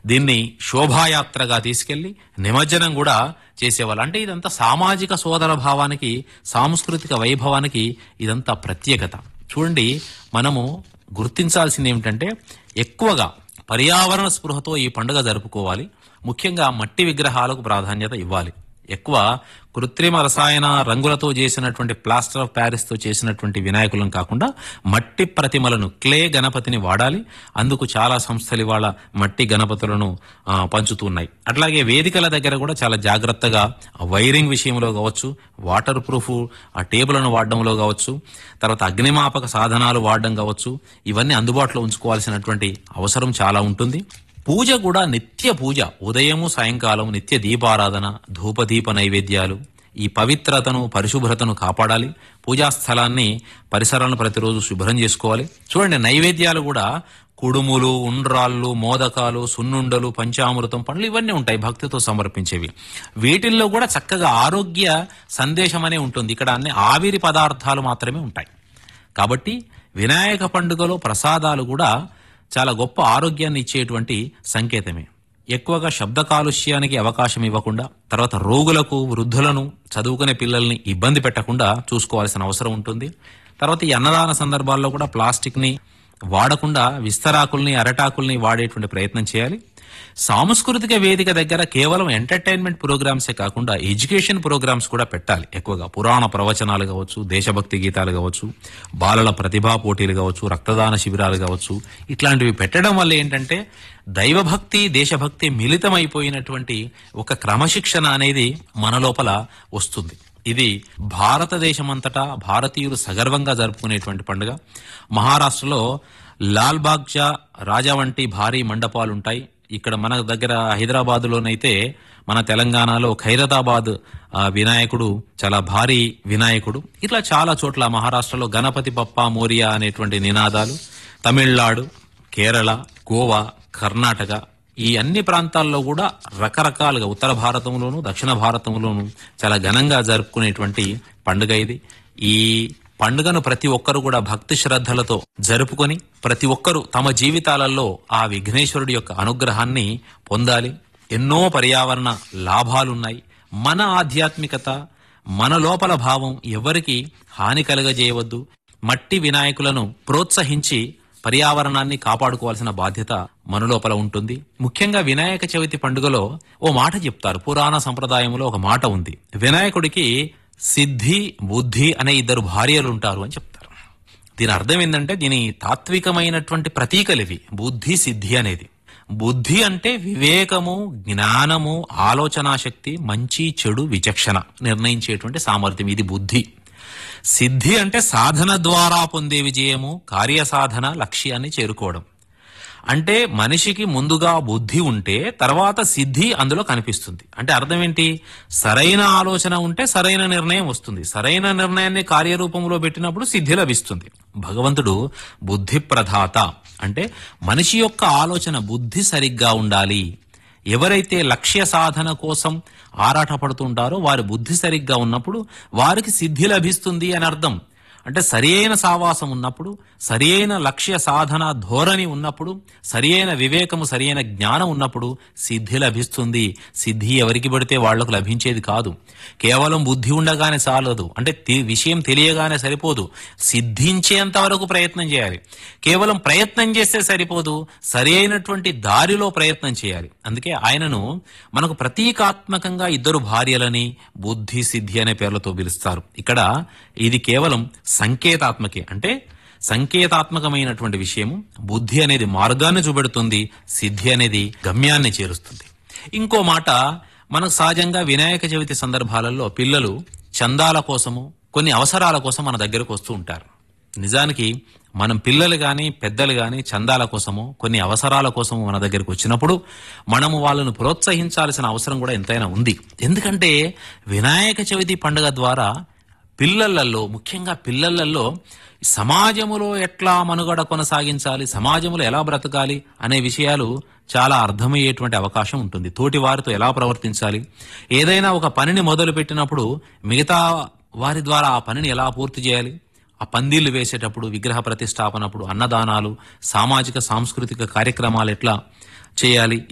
దీన్ని శోభాయాత్రగా తీసుకెళ్లి నిమజ్జనం కూడా చేసేవాళ్ళు అంటే ఇదంతా సామాజిక సోదర భావానికి సాంస్కృతిక వైభవానికి ఇదంతా ప్రత్యేకత చూడండి మనము గుర్తించాల్సింది ఏమిటంటే ఎక్కువగా పర్యావరణ స్పృహతో ఈ పండుగ జరుపుకోవాలి ముఖ్యంగా మట్టి విగ్రహాలకు ప్రాధాన్యత ఇవ్వాలి ఎక్కువ కృత్రిమ రసాయన రంగులతో చేసినటువంటి ప్లాస్టర్ ఆఫ్ ప్యారిస్ తో చేసినటువంటి వినాయకులను కాకుండా మట్టి ప్రతిమలను క్లే గణపతిని వాడాలి అందుకు చాలా సంస్థలు ఇవాళ మట్టి గణపతులను ఆ, పంచుతున్నాయి అట్లాగే వేదికల దగ్గర కూడా చాలా జాగ్రత్తగా ఆ వైరింగ్ విషయంలో కావచ్చు వాటర్ ప్రూఫ్ ఆ టేబుల్ను వాడడంలో కావచ్చు తర్వాత అగ్నిమాపక సాధనాలు వాడడం కావచ్చు ఇవన్నీ అందుబాటులో ఉంచుకోవాల్సినటువంటి అవసరం చాలా ఉంటుంది పూజ కూడా నిత్య పూజ ఉదయము సాయంకాలం నిత్య దీపారాధన ధూపదీప నైవేద్యాలు ఈ పవిత్రతను పరిశుభ్రతను కాపాడాలి పూజా స్థలాన్ని పరిసరాలను ప్రతిరోజు శుభ్రం చేసుకోవాలి చూడండి నైవేద్యాలు కూడా కుడుములు ఉండ్రాళ్ళు మోదకాలు సున్నుండలు పంచామృతం పండ్లు ఇవన్నీ ఉంటాయి భక్తితో సమర్పించేవి వీటిల్లో కూడా చక్కగా ఆరోగ్య సందేశం అనే ఉంటుంది ఇక్కడ అన్ని ఆవిరి పదార్థాలు మాత్రమే ఉంటాయి కాబట్టి వినాయక పండుగలో ప్రసాదాలు కూడా చాలా గొప్ప ఆరోగ్యాన్ని ఇచ్చేటువంటి సంకేతమే ఎక్కువగా శబ్ద కాలుష్యానికి అవకాశం ఇవ్వకుండా తర్వాత రోగులకు వృద్ధులను చదువుకునే పిల్లల్ని ఇబ్బంది పెట్టకుండా చూసుకోవాల్సిన అవసరం ఉంటుంది తర్వాత ఈ అన్నదాన సందర్భాల్లో కూడా ప్లాస్టిక్ ని వాడకుండా విస్తరాకుల్ని అరటాకుల్ని వాడేటువంటి ప్రయత్నం చేయాలి సాంస్కృతిక వేదిక దగ్గర కేవలం ఎంటర్టైన్మెంట్ ప్రోగ్రామ్సే కాకుండా ఎడ్యుకేషన్ ప్రోగ్రామ్స్ కూడా పెట్టాలి ఎక్కువగా పురాణ ప్రవచనాలు కావచ్చు దేశభక్తి గీతాలు కావచ్చు బాలల ప్రతిభా పోటీలు కావచ్చు రక్తదాన శిబిరాలు కావచ్చు ఇట్లాంటివి పెట్టడం వల్ల ఏంటంటే దైవభక్తి దేశభక్తి మిళితమైపోయినటువంటి ఒక క్రమశిక్షణ అనేది మన లోపల వస్తుంది ఇది భారతదేశమంతటా భారతీయులు సగర్వంగా జరుపుకునేటువంటి పండుగ మహారాష్ట్రలో లాల్ బాగ్జా రాజా వంటి భారీ మండపాలు ఉంటాయి ఇక్కడ మన దగ్గర హైదరాబాద్ లోనైతే మన తెలంగాణలో ఖైరతాబాద్ ఆ, వినాయకుడు చాలా భారీ వినాయకుడు ఇట్లా చాలా చోట్ల మహారాష్ట్రలో గణపతి పప్ప మోరియా అనేటువంటి నినాదాలు తమిళనాడు కేరళ గోవా కర్ణాటక ఈ అన్ని ప్రాంతాల్లో కూడా రకరకాలుగా ఉత్తర భారతంలోను దక్షిణ భారతంలోను చాలా ఘనంగా జరుపుకునేటువంటి పండుగ ఇది ఈ పండుగను ప్రతి ఒక్కరు కూడా భక్తి శ్రద్ధలతో జరుపుకొని ప్రతి ఒక్కరూ తమ జీవితాలలో ఆ విఘ్నేశ్వరుడి యొక్క అనుగ్రహాన్ని పొందాలి ఎన్నో పర్యావరణ లాభాలున్నాయి మన ఆధ్యాత్మికత మన లోపల భావం ఎవరికి హాని కలగజేయవద్దు మట్టి వినాయకులను ప్రోత్సహించి పర్యావరణాన్ని కాపాడుకోవాల్సిన బాధ్యత మన లోపల ఉంటుంది ముఖ్యంగా వినాయక చవితి పండుగలో ఓ మాట చెప్తారు పురాణ సంప్రదాయంలో ఒక మాట ఉంది వినాయకుడికి సిద్ధి బుద్ధి అనే ఇద్దరు భార్యలు ఉంటారు అని చెప్తారు దీని అర్థం ఏంటంటే దీని తాత్వికమైనటువంటి ప్రతీకలు ఇవి బుద్ధి సిద్ధి అనేది బుద్ధి అంటే వివేకము జ్ఞానము ఆలోచనా శక్తి మంచి చెడు విచక్షణ నిర్ణయించేటువంటి సామర్థ్యం ఇది బుద్ధి సిద్ధి అంటే సాధన ద్వారా పొందే విజయము కార్యసాధన లక్ష్యాన్ని చేరుకోవడం అంటే మనిషికి ముందుగా బుద్ధి ఉంటే తర్వాత సిద్ధి అందులో కనిపిస్తుంది అంటే అర్థం ఏంటి సరైన ఆలోచన ఉంటే సరైన నిర్ణయం వస్తుంది సరైన నిర్ణయాన్ని కార్యరూపంలో పెట్టినప్పుడు సిద్ధి లభిస్తుంది భగవంతుడు బుద్ధి ప్రధాత అంటే మనిషి యొక్క ఆలోచన బుద్ధి సరిగ్గా ఉండాలి ఎవరైతే లక్ష్య సాధన కోసం ఆరాటపడుతుంటారో వారి బుద్ధి సరిగ్గా ఉన్నప్పుడు వారికి సిద్ధి లభిస్తుంది అని అర్థం అంటే సరి అయిన సావాసం ఉన్నప్పుడు సరి అయిన లక్ష్య సాధన ధోరణి ఉన్నప్పుడు సరి అయిన వివేకము సరి అయిన జ్ఞానం ఉన్నప్పుడు సిద్ధి లభిస్తుంది సిద్ధి ఎవరికి పడితే వాళ్లకు లభించేది కాదు కేవలం బుద్ధి ఉండగానే చాలదు అంటే తి- విషయం తెలియగానే సరిపోదు సిద్ధించేంత వరకు ప్రయత్నం చేయాలి కేవలం ప్రయత్నం చేస్తే సరిపోదు సరి అయినటువంటి దారిలో ప్రయత్నం చేయాలి అందుకే ఆయనను మనకు ప్రతీకాత్మకంగా ఇద్దరు భార్యలని బుద్ధి సిద్ధి అనే పేర్లతో పిలుస్తారు ఇక్కడ ఇది కేవలం సంకేతాత్మకే అంటే సంకేతాత్మకమైనటువంటి విషయము బుద్ధి అనేది మార్గాన్ని చూపెడుతుంది సిద్ధి అనేది గమ్యాన్ని చేరుస్తుంది ఇంకో మాట మనకు సహజంగా వినాయక చవితి సందర్భాలలో పిల్లలు చందాల కోసము కొన్ని అవసరాల కోసం మన దగ్గరకు వస్తూ ఉంటారు నిజానికి మనం పిల్లలు గాని పెద్దలు గాని చందాల కోసమో కొన్ని అవసరాల కోసము మన దగ్గరకు వచ్చినప్పుడు మనము వాళ్ళను ప్రోత్సహించాల్సిన అవసరం కూడా ఎంతైనా ఉంది ఎందుకంటే వినాయక చవితి పండుగ ద్వారా పిల్లలలో ముఖ్యంగా పిల్లలలో సమాజములో ఎట్లా మనుగడ కొనసాగించాలి సమాజంలో ఎలా బ్రతకాలి అనే విషయాలు చాలా అర్థమయ్యేటువంటి అవకాశం ఉంటుంది తోటి వారితో ఎలా ప్రవర్తించాలి ఏదైనా ఒక పనిని మొదలు పెట్టినప్పుడు మిగతా వారి ద్వారా ఆ పనిని ఎలా పూర్తి చేయాలి ఆ పందిళ్లు వేసేటప్పుడు విగ్రహ ప్రతిష్టాపనప్పుడు అన్నదానాలు సామాజిక సాంస్కృతిక కార్యక్రమాలు ఎట్లా చేయాలి